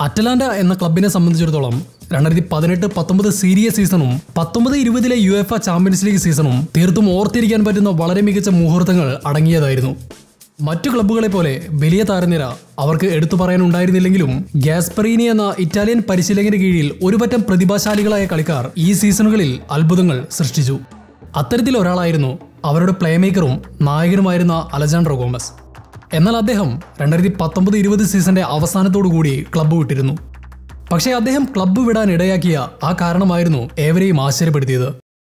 Atalanta എന്ന ക്ലബിനെ സംബന്ധിച്ചിടത്തോളം രണ്ടായിരത്തി പതിനെട്ട് പത്തൊമ്പത് സീരിയ സീസണും പത്തൊമ്പത് ഇരുപതിലെ യു എഫ് ചാമ്പ്യൻസ് ലീഗ് സീസണും തീർത്തും ഓർത്തിരിക്കാൻ പറ്റുന്ന വളരെ മികച്ച മുഹൂർത്തങ്ങൾ അടങ്ങിയതായിരുന്നു മറ്റു ക്ലബ്ബുകളെ പോലെ വലിയ താരനിര അവർക്ക് എടുത്തു പറയാനുണ്ടായിരുന്നില്ലെങ്കിലും ഗ്യാസ്പെറീനി എന്ന ഇറ്റാലിയൻ പരിശീലകന്റെ കീഴിൽ ഒരുപറ്റം പ്രതിഭാശാലികളായ കളിക്കാർ ഈ സീസണുകളിൽ അത്ഭുതങ്ങൾ സൃഷ്ടിച്ചു അത്തരത്തിൽ ഒരാളായിരുന്നു അവരുടെ പ്ലേമേക്കറും നായകനുമായിരുന്ന അലജാൻഡ്രോ ഗോമസ് എന്നാൽ അദ്ദേഹം രണ്ടായിരത്തി പത്തൊമ്പത് ഇരുപത് സീസന്റെ അവസാനത്തോടു കൂടി ക്ലബ്ബ് വിട്ടിരുന്നു പക്ഷേ അദ്ദേഹം ക്ലബ്ബ് വിടാൻ ഇടയാക്കിയ ആ കാരണമായിരുന്നു ഏവരെയും ആശ്ചര്യപ്പെടുത്തിയത്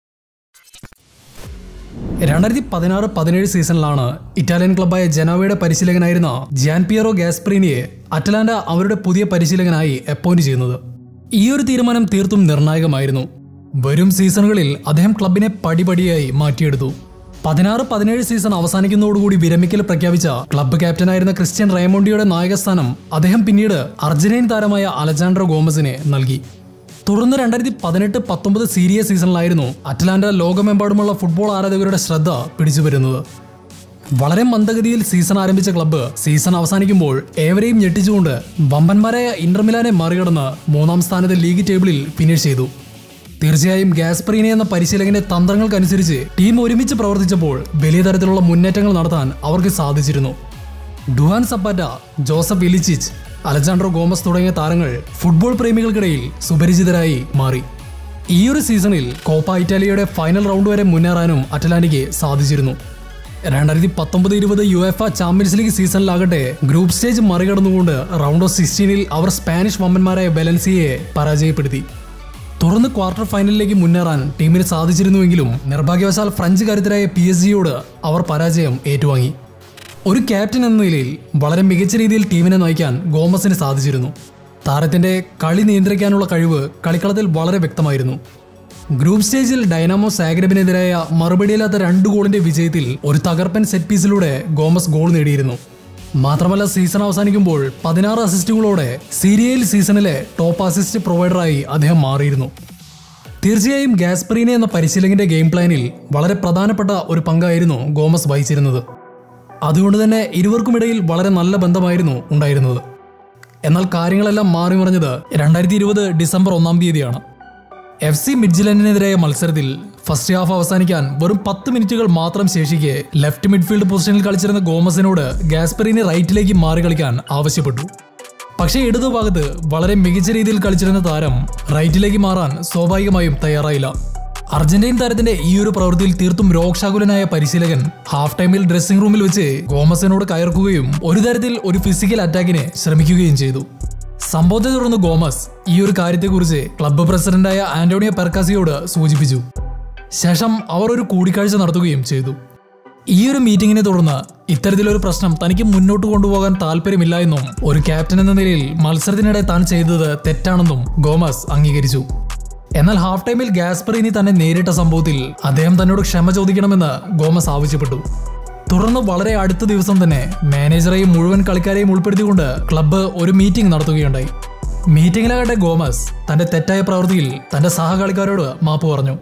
രണ്ടായിരത്തി പതിനാറ് പതിനേഴ് സീസണിലാണ് ഇറ്റാലിയൻ ക്ലബ്ബായ ജനോവയുടെ പരിശീലകനായിരുന്ന ജാൻ പിയറോ ഗാസ്പ്രീനിയെ അറ്റലാന്റ അവരുടെ പുതിയ പരിശീലകനായി അപ്പോയിന്റ് ചെയ്യുന്നത് ഈ ഒരു തീരുമാനം തീർത്തും നിർണായകമായിരുന്നു വരും സീസണുകളിൽ അദ്ദേഹം ക്ലബിനെ പടിപടിയായി മാറ്റിയെടുത്തു പതിനാറ് പതിനേഴ് സീസൺ അവസാനിക്കുന്നതോടുകൂടി വിരമിക്കൽ പ്രഖ്യാപിച്ച ക്ലബ്ബ് ക്യാപ്റ്റനായിരുന്ന ക്രിസ്ത്യൻ റൈമോണ്ടിയുടെ നായകസ്ഥാനം അദ്ദേഹം പിന്നീട് അർജന്റീൻ താരമായ അലജാൻഡ്രോ ഗോമസിനെ നൽകി തുടർന്ന് രണ്ടായിരത്തി പതിനെട്ട് പത്തൊമ്പത് സീരിയ സീസണിലായിരുന്നു അറ്റ്ലാന്റ ലോകമെമ്പാടുമുള്ള ഫുട്ബോൾ ആരാധകരുടെ ശ്രദ്ധ പിടിച്ചു വരുന്നത് വളരെ മന്ദഗതിയിൽ സീസൺ ആരംഭിച്ച ക്ലബ്ബ് സീസൺ അവസാനിക്കുമ്പോൾ ഏവരെയും ഞെട്ടിച്ചുകൊണ്ട് വമ്പന്മാരായ ഇന്റർമിലാനെ മറികടന്ന് മൂന്നാം സ്ഥാനത്ത് ലീഗ് ടേബിളിൽ ഫിനിഷ് ചെയ്തു തീർച്ചയായും ഗാസ്പറീനെ എന്ന പരിശീലകന്റെ തന്ത്രങ്ങൾക്കനുസരിച്ച് ടീം ഒരുമിച്ച് പ്രവർത്തിച്ചപ്പോൾ വലിയ തരത്തിലുള്ള മുന്നേറ്റങ്ങൾ നടത്താൻ അവർക്ക് സാധിച്ചിരുന്നു Duvan Zapata Josef Ilicic Alejandro Gomez തുടങ്ങിയ താരങ്ങൾ ഫുട്ബോൾ പ്രേമികൾക്കിടയിൽ സുപരിചിതരായി മാറി ഈ ഒരു സീസണിൽ കോപ്പ ഇറ്റാലിയയുടെ ഫൈനൽ റൗണ്ട് വരെ മുന്നേറാനും അറ്റലാന്റിക്ക് സാധിച്ചിരുന്നു രണ്ടായിരത്തി പത്തൊമ്പത് ഇരുപത് യു എഫ് ചാമ്പ്യൻസ് ലീഗ് സീസണിലാകട്ടെ ഗ്രൂപ്പ് സ്റ്റേജ് മറികടന്നുകൊണ്ട് റൗണ്ട് ഓഫ് സിക്സ്റ്റീനിൽ അവർ സ്പാനിഷ് വമ്പന്മാരായ ബെലൻസിയെ പരാജയപ്പെടുത്തി തുടർന്ന് ക്വാർട്ടർ ഫൈനലിലേക്ക് മുന്നേറാൻ ടീമിന് സാധിച്ചിരുന്നുവെങ്കിലും നിർഭാഗ്യവശാൽ ഫ്രഞ്ച് കരുത്തരായ പി എസ് ജിയോട് അവർ പരാജയം ഏറ്റുവാങ്ങി ഒരു ക്യാപ്റ്റൻ എന്ന നിലയിൽ വളരെ മികച്ച രീതിയിൽ ടീമിനെ നയിക്കാൻ ഗോമസിന് സാധിച്ചിരുന്നു താരത്തിന്റെ കളി നിയന്ത്രിക്കാനുള്ള കഴിവ് കളിക്കളത്തിൽ വളരെ വ്യക്തമായിരുന്നു ഗ്രൂപ്പ് സ്റ്റേജിൽ ഡൈനാമോ സാഗ്രബിനെതിരായ മറുപടിയില്ലാത്ത രണ്ട് ഗോളിന്റെ വിജയത്തിൽ ഒരു തകർപ്പൻ സെറ്റ് പീസിലൂടെ ഗോമസ് ഗോൾ നേടിയിരുന്നു മാത്രമല്ല സീസൺ അവസാനിക്കുമ്പോൾ പതിനാറ് അസിസ്റ്റുകളോടെ സീരിയയിൽ സീസണിലെ ടോപ്പ് അസിസ്റ്റ് പ്രൊവൈഡറായി അദ്ദേഹം മാറിയിരുന്നു തീർച്ചയായും ഗാസ്പറീനെ എന്ന പരിശീലകന്റെ ഗെയിം പ്ലാനിൽ വളരെ പ്രധാനപ്പെട്ട ഒരു പങ്കായിരുന്നു ഗോമസ് വഹിച്ചിരുന്നത് അതുകൊണ്ട് തന്നെ ഇരുവർക്കുമിടയിൽ വളരെ നല്ല ബന്ധമായിരുന്നു ഉണ്ടായിരുന്നത് എന്നാൽ കാര്യങ്ങളെല്ലാം മാറി മറിഞ്ഞത് രണ്ടായിരത്തി ഇരുപത് ഡിസംബർ ഒന്നാം തീയതിയാണ് എഫ് സി മിഡ്ജിലൻഡിനെതിരായ മത്സരത്തിൽ ഫസ്റ്റ് ഹാഫ് അവസാനിക്കാൻ വെറും പത്ത് മിനിറ്റുകൾ മാത്രം ശേഷിക്കെ ലെഫ്റ്റ് മിഡ്ഫീൽഡ് പൊസിഷനിൽ കളിച്ചിരുന്ന ഗോമസിനോട് ഗാസ്പെറിനെ റൈറ്റിലേക്ക് മാറി കളിക്കാൻ ആവശ്യപ്പെട്ടു പക്ഷേ ഇടതുഭാഗത്ത് വളരെ മികച്ച രീതിയിൽ കളിച്ചിരുന്ന താരം റൈറ്റിലേക്ക് മാറാൻ സ്വാഭാവികമായും തയ്യാറായില്ല അർജന്റീൻ താരത്തിന്റെ ഈ ഒരു പ്രവൃത്തിയിൽ തീർത്തും രോക്ഷാകുലനായ പരിശീലകൻ ഹാഫ് ടൈമിൽ ഡ്രസ്സിംഗ് റൂമിൽ വെച്ച് ഗോമസിനോട് കയർക്കുകയും ഒരു തരത്തിൽ ഒരു ഫിസിക്കൽ അറ്റാക്കിന് ശ്രമിക്കുകയും ചെയ്തു സംഭവത്തെ തുടർന്ന് ഗോമസ് ഈ ഒരു കാര്യത്തെക്കുറിച്ച് ക്ലബ്ബ് പ്രസിഡന്റായ ആന്റോണിയോ പെർക്കാസിയോട് സൂചിപ്പിച്ചു ശേഷം അവർ ഒരു കൂടിക്കാഴ്ച നടത്തുകയും ചെയ്തു ഈ ഒരു മീറ്റിംഗിനെ തുടർന്ന് ഇത്തരത്തിലൊരു പ്രശ്നം തനിക്ക് മുന്നോട്ട് കൊണ്ടുപോകാൻ താല്പര്യമില്ല എന്നും ഒരു ക്യാപ്റ്റൻ എന്ന നിലയിൽ മത്സരത്തിനിടെ താൻ ചെയ്തത് തെറ്റാണെന്നും ഗോമസ് അംഗീകരിച്ചു എന്നാൽ ഹാഫ് ടൈമിൽ ഗാസ്പറിനി തന്നെ നേരിട്ട സംഭവത്തിൽ അദ്ദേഹം തന്നോട് ക്ഷമ ചോദിക്കണമെന്ന് ഗോമസ് ആവശ്യപ്പെട്ടു തുടർന്ന് വളരെ അടുത്ത ദിവസം തന്നെ മാനേജറെയും മുഴുവൻ കളിക്കാരെയും ഉൾപ്പെടുത്തിക്കൊണ്ട് ക്ലബ്ബ് ഒരു മീറ്റിംഗ് നടത്തുകയുണ്ടായി മീറ്റിംഗിലാകട്ടെ ഗോമസ് തന്റെ തെറ്റായ പ്രവൃത്തിയിൽ തന്റെ സഹകളിക്കാരോട് മാപ്പ് പറഞ്ഞു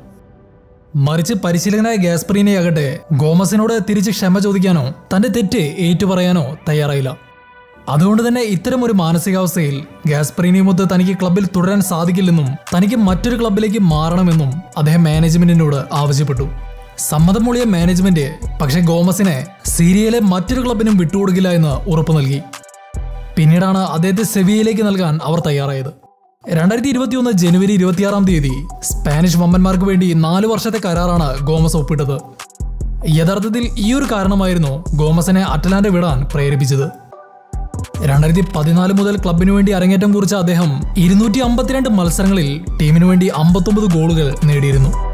മറിച്ച് പരിശീലകനായ ഗാസ്പറീനെയാകട്ടെ ഗോമസിനോട് തിരിച്ച് ക്ഷമ ചോദിക്കാനോ തന്റെ തെറ്റ് ഏറ്റുപറയാനോ തയ്യാറായില്ല അതുകൊണ്ട് തന്നെ ഇത്തരം ഒരു മാനസികാവസ്ഥയിൽ ഗാസ്പറീനിയുമൊത്ത് തനിക്ക് ക്ലബ്ബിൽ തുടരാൻ സാധിക്കില്ലെന്നും തനിക്ക് മറ്റൊരു ക്ലബ്ബിലേക്ക് മാറണമെന്നും അദ്ദേഹം മാനേജ്മെന്റിനോട് ആവശ്യപ്പെട്ടു സമ്മതം മൂളിയ മാനേജ്മെന്റ് പക്ഷേ ഗോമസിനെ സീരിയയിലെ മറ്റൊരു ക്ലബിനും വിട്ടുകൊടുക്കില്ല എന്ന് ഉറപ്പു നൽകി പിന്നീടാണ് അദ്ദേഹത്തെ സെവിയയിലേക്ക് നൽകാൻ അവർ തയ്യാറായത് രണ്ടായിരത്തി ഇരുപത്തിയൊന്ന് ജനുവരി ഇരുപത്തിയാറാം തീയതി സ്പാനിഷ് വമ്പന്മാർക്ക് വേണ്ടി നാല് വർഷത്തെ കരാറാണ് ഗോമസ് ഒപ്പിട്ടത് യഥാർത്ഥത്തിൽ ഈ ഒരു കാരണമായിരുന്നു ഗോമസിനെ അറ്റലാന്റ വിടാൻ പ്രേരിപ്പിച്ചത് രണ്ടായിരത്തി പതിനാല് മുതൽ ക്ലബിനു വേണ്ടി അരങ്ങേറ്റം കുറിച്ച അദ്ദേഹം ഇരുന്നൂറ്റി അമ്പത്തിരണ്ട് മത്സരങ്ങളിൽ ടീമിനു വേണ്ടി അമ്പത്തൊമ്പത് ഗോളുകൾ നേടിയിരുന്നു